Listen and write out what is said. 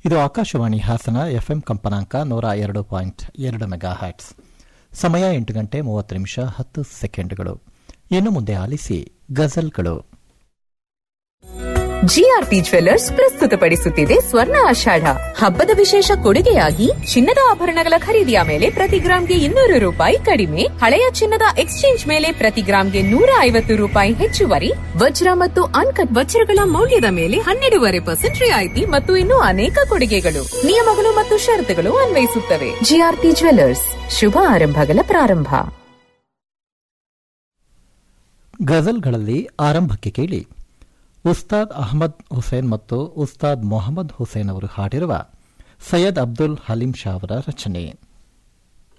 ಇದು ಆಕಾಶವಾಣಿ ಹಾಸನ ಎಫ್ಎಂ ಕಂಪನಾಂಕ ನೂರ ಎರಡು ಪಾಯಿಂಟ್ ಎರಡು ಮೆಗಾ ಹ್ಯಾಟ್ಸ್ ಸಮಯ ಎಂಟು ಗಂಟೆ ಮೂವತ್ತು ನಿಮಿಷ ಹತ್ತು ಸೆಕೆಂಡ್ಗಳು ಇನ್ನು ಮುಂದೆ ಆಲಿಸಿ ಗಜಲ್ಗಳು ಜಿಆರ್ಪಿ ಜ್ವೆಲ್ಲರ್ಸ್ ಪ್ರಸ್ತುತಪಡಿಸುತ್ತಿದೆ ಸ್ವರ್ಣ ಆಷಾಢ ಹಬ್ಬದ ವಿಶೇಷ ಕೊಡುಗೆಯಾಗಿ ಚಿನ್ನದ ಆಭರಣಗಳ ಖರೀದಿಯ ಮೇಲೆ ಪ್ರತಿ ಗ್ರಾಂಗೆ ಇನ್ನೂರು ರೂಪಾಯಿ ಕಡಿಮೆ ಹಳೆಯ ಚಿನ್ನದ ಎಕ್ಸ್ಚೇಂಜ್ ಮೇಲೆ ಪ್ರತಿ ಗ್ರಾಂಗೆ ನೂರ ಐವತ್ತು ರೂಪಾಯಿ ಹೆಚ್ಚುವರಿ ವಜ್ರ ಮತ್ತು ಅನ್ಕಟ್ ವಜ್ರಗಳ ಮೌಲ್ಯದ ಮೇಲೆ ಹನ್ನೆರಡೂವರೆ ಪರ್ಸೆಂಟ್ ರಿಯಾಯಿತಿ ಮತ್ತು ಇನ್ನೂ ಅನೇಕ ಕೊಡುಗೆಗಳು ನಿಯಮಗಳು ಮತ್ತು ಷರತ್ತುಗಳು ಅನ್ವಯಿಸುತ್ತವೆ ಜಿಆರ್ಪಿ ಜ್ವೆಲ್ಲರ್ಸ್ ಶುಭ ಆರಂಭಗಳ ಪ್ರಾರಂಭ ಗಜಲ್ಗಳಲ್ಲಿ ಆರಂಭಕ್ಕೆ ಕೇಳಿ ಉಸ್ತಾದ್ ಅಹಮದ್ ಹುಸೇನ್ ಮತ್ತು ಉಸ್ತಾದ್ ಮೊಹಮ್ಮದ್ ಹುಸೇನ್ ಅವರು ಹಾಡಿರುವ ಸೈಯದ್ ಅಬ್ದುಲ್ ಹಲೀಂ ಶಾ ಅವರ ರಚನೆ